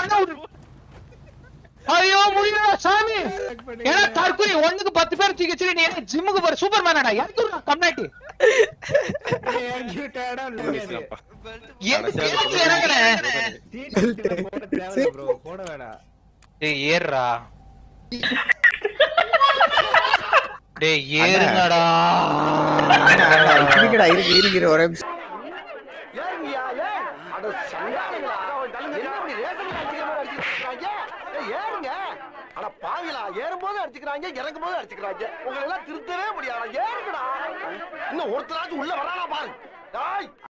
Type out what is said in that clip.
பண்ண விடு ஐயோ முடியல சாமி ஏன்னா தற்கொலை ஒண்ணுக்கு பத்து பேர் தூக்கி வச்சுட்டு நீ என்ன ஜிம்முக்கு போற சூப்பர் மேனடா எனக்கு கம்னாட்டி எதுக்கு இறங்குறேன் போட வேணாம் டேய் ஏறுடா டேய் ஏறுங்கடா இருக்கடா இருக்கு இருக்கிற ஒரே நிமிஷம். ஏறுங்கய்யா, ஏன்? அட சண்டாளங்களா? என்ன இப்படி ரேஷன் அடிச்சுக்கிற மாதிரி அடிச்சுக்கிறாங்க? ஏய், ஏறுங்க. அட பாவிகளா, ஏறும்போது அடிச்சுக்கிறாங்க, இறங்கும்போது அடிச்சுக்கிறாங்க. உங்களை எல்லாம் திருத்தவே முடியாது ஏறுங்கடா இன்னும் ஒருத்தராச்சும் உள்ள வரானா பாரு டேய்